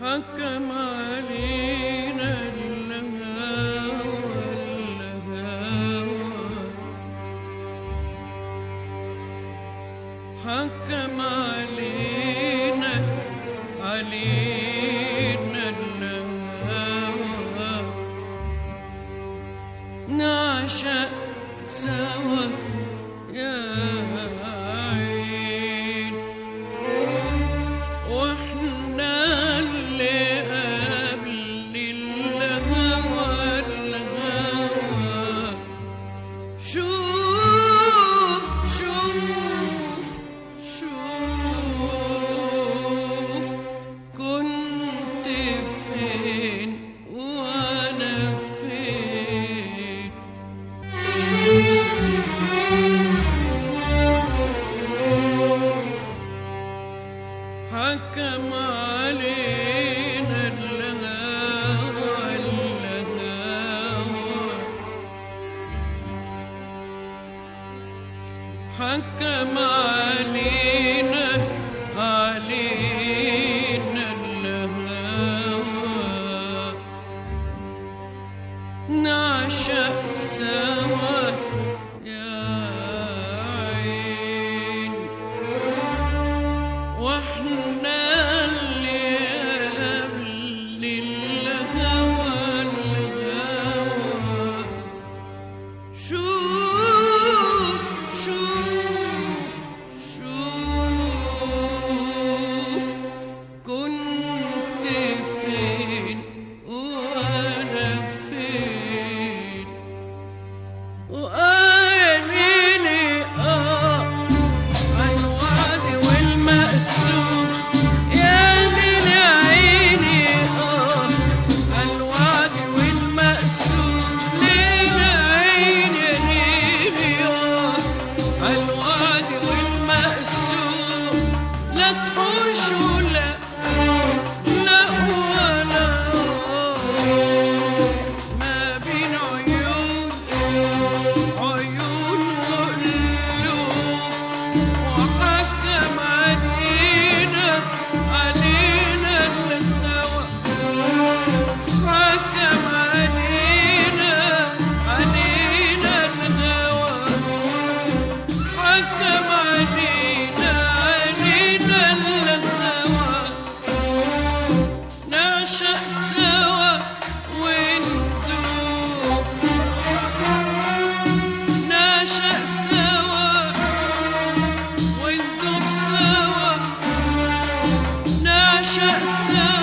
حكم علينا الهوى الهوى حكم علينا علينا الهوى نعشق سوا يا عين واحنا اللي قبل الهوى الهوى شوف شوف شوف كنت فين وانا فين حكم علينا الهوى الهوى حكم علينا علينا الهوى نعشق سوا يا عين واحنا اللي قبل الهوى الهوى شوف شوف شوف كنت فين وانا فين وقاليلي اه عن وعدي والمقسوم يا ليل يا عيني اه عن وعدي والمقسوم ليل يا عيني ليل اه عن وعدي والمقسوم لا تحوش ولا لا ولا ما بين عيون عيون وقلوب وحكم علينا علينا الهوى حكم علينا علينا الهوى حكم علينا علينا الهوى نعشق سوا وندوب نعشق سوا وندوب سوا نعشق سوا